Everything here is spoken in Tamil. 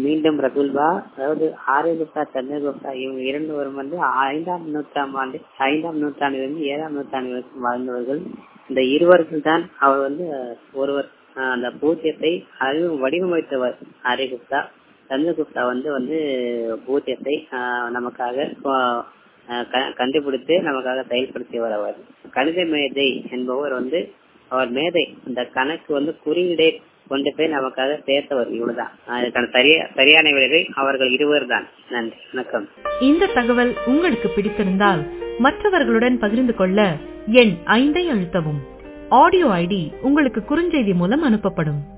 மீண்டும் ரகுல்பா அதாவது ஆரியகுப்தா சந்திரகுப்தா இவங்க இரண்டுவரும் வந்து ஐந்தாம் நூற்றாம் ஆண்டு ஐந்தாம் நூற்றாண்டிலிருந்து ஏழாம் நூற்றாண்டு வரைக்கும் வாழ்ந்தவர்கள் இந்த இருவர்கள் தான் அவர் வந்து ஒருவர் அந்த பூஜ்யத்தை அறிவு வடிவமைத்தவர் ஆரியகுப்தா சந்திரகுப்தா வந்து வந்து பூஜ்யத்தை நமக்காக கண்டுபிடித்து நமக்காக செயல்படுத்தியவர் அவர் கணித மேதை என்பவர் வந்து அவர் மேதை இந்த கணக்கு வந்து குறியீடை கொண்டு போய் நமக்காக சேர்த்தவர் இவ்வளவுதான் அதுக்கான சரியா சரியான விளைவை அவர்கள் இருவர் தான் நன்றி வணக்கம் இந்த தகவல் உங்களுக்கு பிடித்திருந்தால் மற்றவர்களுடன் பகிர்ந்து கொள்ள எண் ஐந்தை அழுத்தவும் ஆடியோ ஐடி உங்களுக்கு குறுஞ்செய்தி மூலம் அனுப்பப்படும்